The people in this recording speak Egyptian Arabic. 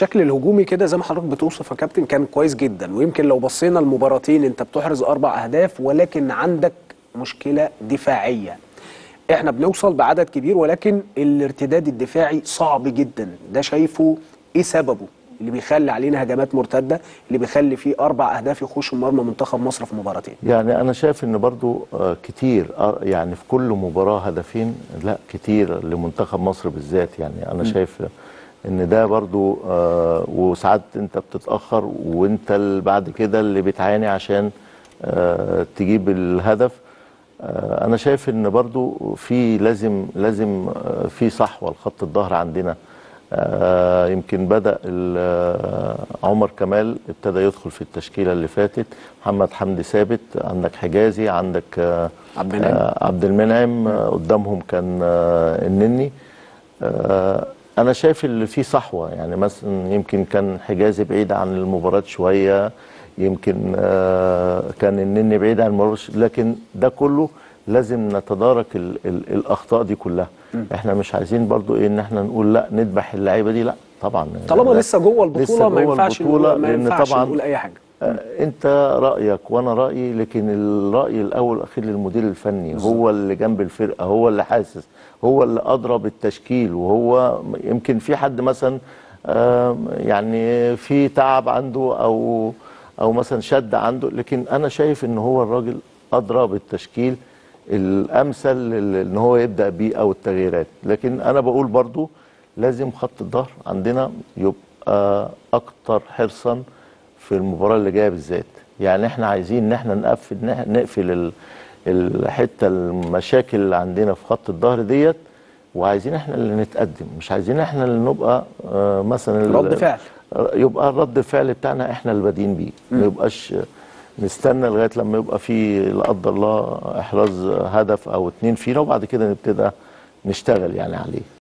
الشكل الهجومي كده زي ما حضرتك بتوصف يا كابتن كان كويس جدا ويمكن لو بصينا المباراتين انت بتحرز اربع اهداف ولكن عندك مشكله دفاعيه احنا بنوصل بعدد كبير ولكن الارتداد الدفاعي صعب جدا ده شايفه ايه سببه اللي بيخلي علينا هجمات مرتده اللي بيخلي فيه اربع اهداف يخشوا مرمى منتخب مصر في مباراتين يعني انا شايف ان برضو آه، كتير آه، يعني في كل مباراه هدفين لا كتير لمنتخب مصر بالذات يعني انا شايف ان ده برضو آه، وساعات انت بتتاخر وانت اللي بعد كده اللي بتعاني عشان آه، تجيب الهدف آه، انا شايف ان برضو في لازم لازم آه، في صحوه لخط الظهر عندنا آه، يمكن بدا ال- آه، عمر كمال ابتدى يدخل في التشكيله اللي فاتت محمد حمدي ثابت عندك حجازي عندك آه، عبد المنعم. آه، عبد المنعم آه، قدامهم كان آه، النني آه، انا شايف اللي فيه صحوه يعني مثلا يمكن كان حجازي بعيد عن المباراه شويه يمكن آه، كان النني بعيد عن المباراه ش- لكن ده كله لازم نتدارك ال ال الاخطاء دي كلها احنا مش عايزين برضو ايه ان احنا نقول لا نذبح اللعيبه دي لا طبعا طالما لا. لسه جوه البطوله لسه ما جوه ينفعش البطولة، نقول ما لأن ينفعش طبعاً نقول اي حاجه آه، انت رايك وانا رايي لكن الراي الاول والاخير للمدير الفني هو اللي جنب الفرقه هو اللي حاسس هو اللي ادرى بالتشكيل وهو يمكن في حد مثلا آه، يعني في تعب عنده او او مثلا شد عنده لكن انا شايف ان هو الراجل ادرى بالتشكيل الامثل لل- ان هو يبدا بيه او التغييرات لكن انا بقول برضو لازم خط الظهر عندنا يبقى اكتر حرصا في المباراه اللي جايه بالذات يعني احنا عايزين ان احنا نقفل نح- نقفل ال- الحته المشاكل اللي عندنا في خط الظهر ديت وعايزين احنا اللي نتقدم مش عايزين احنا اللي نبقى آه، مثلا ال- رد فعل. آه، يبقى الرد الفعل بتاعنا احنا اللي بادئين بيه ما يبقاش نستنى لغايه لما يبقى في لا قدر الله احراز هدف او اتنين فينا وبعد كده نبتدي نشتغل يعني عليه